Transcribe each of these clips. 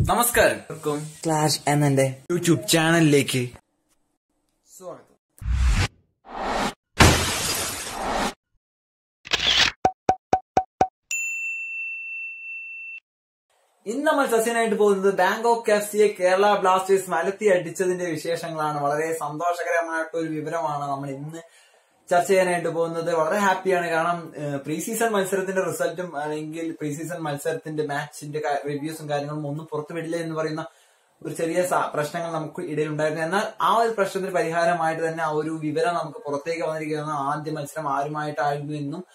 നമസ്കാരം സ്ലാഷ് എന്നെ യൂട്യൂബ് ചാനലിലേക്ക് സ്വാഗതം ഇന്ന് നമ്മൾ സസ്യനായിട്ട് പോകുന്നത് ബാങ്കോക്ക് എഫ് സിയെ കേരള ബ്ലാസ്റ്റേഴ്സ് മലത്തി അടിച്ചതിന്റെ വിശേഷങ്ങളാണ് വളരെ സന്തോഷകരമായിട്ടുള്ള ഒരു വിവരമാണ് നമ്മൾ ഇന്ന് ചർച്ച ചെയ്യാനായിട്ട് പോകുന്നത് വളരെ ഹാപ്പിയാണ് കാരണം പ്രീ സീസൺ മത്സരത്തിന്റെ റിസൾട്ടും അല്ലെങ്കിൽ പ്രീ സീസൺ മത്സരത്തിന്റെ മാച്ചിന്റെ റിവ്യൂസും കാര്യങ്ങളും ഒന്നും പുറത്തുവിടില്ല എന്ന് പറയുന്ന ഒരു ചെറിയ സ- പ്രശ്നങ്ങൾ നമുക്ക് ഇടയിൽ ഉണ്ടായിരുന്നു എന്നാൽ ആ ഒരു പ്രശ്നത്തിന് പരിഹാരമായിട്ട് തന്നെ ആ ഒരു വിവരം നമുക്ക് പുറത്തേക്ക് വന്നിരിക്കുന്ന ആദ്യ മത്സരം ആരുമായിട്ടായിരുന്നു എന്നും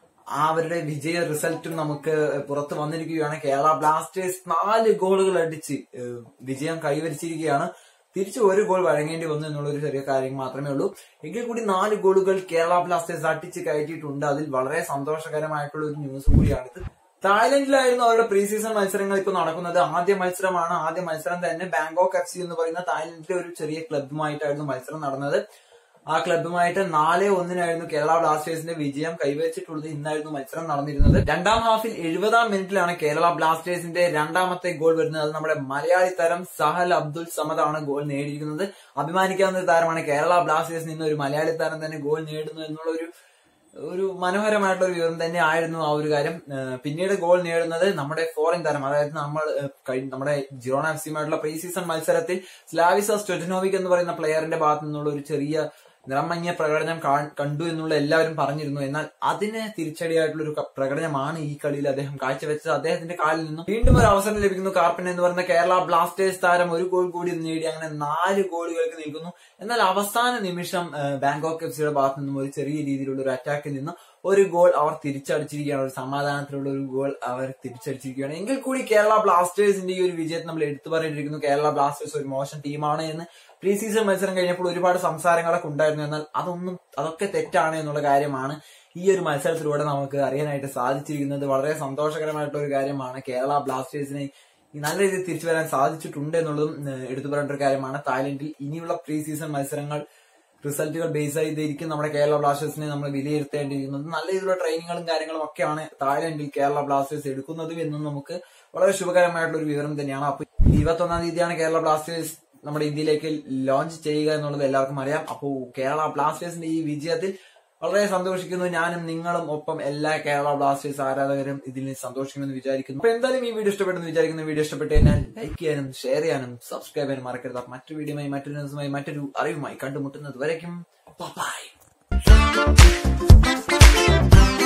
ആ അവരുടെ വിജയ റിസൾട്ടും നമുക്ക് പുറത്ത് വന്നിരിക്കുകയാണ് കേരള ബ്ലാസ്റ്റേഴ്സ് നാല് ഗോളുകൾ അടിച്ച് ഏഹ്, വിജയം കൈവരിച്ചിരിക്കുകയാണ് തിരിച്ച് ഒരു ഗോൾ വഴങ്ങേണ്ടി വന്നു എന്നുള്ള ഒരു ചെറിയ കാര്യം മാത്രമേ ഉള്ളൂ എങ്കിൽ കൂടി നാല് ഗോളുകൾ കേരള ബ്ലാസ്റ്റേഴ്സ് അടിച്ച് കയറ്റിയിട്ടുണ്ട് അതിൽ വളരെ സന്തോഷകരമായിട്ടുള്ള ഒരു ന്യൂസ് കൂടിയാണിത് തായ്ലൻഡിലായിരുന്നു അവരുടെ പ്രീ സീസൺ മത്സരങ്ങൾ ഇപ്പോൾ നടക്കുന്നത് ആദ്യ മത്സരമാണ് ആദ്യ മത്സരം തന്നെ ബാങ്കോക്ക് എഫ് സി എന്ന് പറയുന്ന തായ്ലൻഡിലെ ഒരു ചെറിയ ക്ലബുമായിട്ടായിരുന്നു മത്സരം നടന്നത് ആ ക്ലബുമായിട്ട് നാല് ഒന്നിനായിരുന്നു കേരള ബ്ലാസ്റ്റേഴ്സിന്റെ വിജയം കൈവരിച്ചിട്ടുള്ളത് ഇന്നായിരുന്നു മത്സരം നടന്നിരുന്നത് രണ്ടാം ഹാഫിൽ എഴുപതാം മിനിറ്റിലാണ് കേരള ബ്ലാസ്റ്റേഴ്സിന്റെ രണ്ടാമത്തെ ഗോൾ വരുന്നത് അത് നമ്മുടെ മലയാളി താരം സഹൽ അബ്ദുൽ സമദാണ് ഗോൾ നേടിയിരിക്കുന്നത് അഭിമാനിക്കാവുന്ന ഒരു താരമാണ് കേരള ബ്ലാസ്റ്റേഴ്സിൽ നിന്ന് ഒരു മലയാളി താരം തന്നെ ഗോൾ നേടുന്നു എന്നുള്ള ഒരു ഒരു മനോഹരമായിട്ടുള്ള ഒരു വിവരം തന്നെ ആയിരുന്നു ആ ഒരു കാര്യം ഏഹ് പിന്നീട് ഗോൾ നേടുന്നത് നമ്മുടെ ഫോറിൻ താരം അതായത് നമ്മൾ ഏഹ് കഴിഞ്ഞ- നമ്മുടെ ജിറോണ എഫ് സിയുമായിട്ടുള്ള പ്രീ സീസൺ മത്സരത്തിൽ സ്ലാവിസ സ്റ്റൊജനോവിക് എന്ന് പറയുന്ന പ്ലെയറിന്റെ ഭാഗത്തു നിന്നുള്ള ഒരു ചെറിയ നിറമങ്ങിയ പ്രകടനം കാ- കണ്ടു എന്നുള്ള എല്ലാവരും പറഞ്ഞിരുന്നു എന്നാൽ അതിന് തിരിച്ചടിയായിട്ടുള്ള ഒരു ക- പ്രകടനമാണ് ഈ കളിയിൽ അദ്ദേഹം കാഴ്ചവെച്ചത് അദ്ദേഹത്തിന്റെ കാലിൽ നിന്നും വീണ്ടും ഒരു അവസരം ലഭിക്കുന്നു കാർപ്പൻ എന്ന് പറയുന്ന കേരള ബ്ലാസ്റ്റേഴ്സ് താരം ഒരു ഗോൾ കൂടി നേടി അങ്ങനെ നാല് ഗോളുകൾക്ക് നിൽക്കുന്നു എന്നാൽ അവസാന നിമിഷം ഏഹ്, ബാങ്കോക്ക് എഫ് സിയുടെ ഭാഗത്തു നിന്നും ഒരു ചെറിയ രീതിയിലുള്ള ഒരു അറ്റാക്കിൽ നിന്നും ഒരു ഗോൾ അവർ തിരിച്ചടിച്ചിരിക്കുകയാണ് ഒരു സമാധാനത്തിലുള്ള ഒരു ഗോൾ അവർ തിരിച്ചടിച്ചിരിക്കുകയാണ് എങ്കിൽ കൂടി കേരള ബ്ലാസ്റ്റേഴ്സിന്റെ ഈ ഒരു വിജയത്തെ നമ്മൾ എടുത്തു പറഞ്ഞിരിക്കുന്നു കേരള ബ്ലാസ്റ്റേഴ്സ് ഒരു മോശം ടീമാണ് എന്ന് പ്രീ സീസൺ മത്സരം കഴിഞ്ഞപ്പോൾ ഒരുപാട് സംസാരങ്ങളൊക്കെ ഉണ്ടായിരുന്നു എന്നാൽ അതൊന്നും അതൊക്കെ തെറ്റാണ് എന്നുള്ള കാര്യമാണ് ഈ ഒരു മത്സരത്തിലൂടെ നമുക്ക് അറിയാനായിട്ട് സാധിച്ചിരിക്കുന്നത് വളരെ സന്തോഷകരമായിട്ടുള്ള ഒരു കാര്യമാണ് കേരള ബ്ലാസ്റ്റേഴ്സിനെ ഈ നല്ല രീതിയിൽ തിരിച്ചു വരാൻ സാധിച്ചിട്ടുണ്ട് എന്നുള്ളതും ഏഹ്, എടുത്തു പറയേണ്ട ഒരു കാര്യമാണ് തായ്ലൻഡിൽ ഇനിയുള്ള പ്രീ സീസൺ മത്സരങ്ങൾ റിസൾട്ടുകൾ ബേസ് ചെയ്തിരിക്കും നമ്മുടെ കേരള ബ്ലാസ്റ്റേഴ്സിനെ നമ്മൾ വിലയിരുത്തേണ്ടിയിരിക്കുന്നത് നല്ല രീതിയിലുള്ള ട്രെയിനിങ്ങുകളും കാര്യങ്ങളും ഒക്കെയാണ് തായ്ലൻഡിൽ കേരള ബ്ലാസ്റ്റേഴ്സ് എടുക്കുന്നതും എന്നും നമുക്ക് വളരെ ശുഭകരമായിട്ടുള്ള ഒരു വിവരം തന്നെയാണ് അപ്പൊ ഇരുപത്തൊന്നാം തീയതിയാണ് കേരള ബ്ലാസ്റ്റേഴ്സ് നമ്മുടെ ഇന്ത്യയിലേക്ക് ലോഞ്ച് ചെയ്യുക എന്നുള്ളത് എല്ലാവർക്കും അറിയാം അപ്പോൾ കേരള ബ്ലാസ്റ്റേഴ്സിന്റെ ഈ വിജയത്തിൽ വളരെ സന്തോഷിക്കുന്നു ഞാനും നിങ്ങളും ഒപ്പം എല്ലാ കേരള ബ്ലാസ്റ്റേഴ്സ് ആരാധകരും ഇതിൽ സന്തോഷിക്കുമെന്ന് വിചാരിക്കുന്നു അപ്പൊ എന്തായാലും ഈ വീഡിയോ ഇഷ്ടപ്പെട്ടെന്ന് വിചാരിക്കുന്നു വീഡിയോ ഇഷ്ടപ്പെട്ട് കഴിഞ്ഞാൽ ലൈക്ക് ചെയ്യാനും ഷെയർ ചെയ്യാനും സബ്സ്ക്രൈബ് ചെയ്യാനും മറക്കരുത് അപ്പൊ മറ്റൊരു വീഡിയോയുമായി മറ്റൊരു ന്യൂസുമായി മറ്റൊരു അറിവുമായി കണ്ടുമുട്ടുന്നത് വരയ്ക്കും ബൈ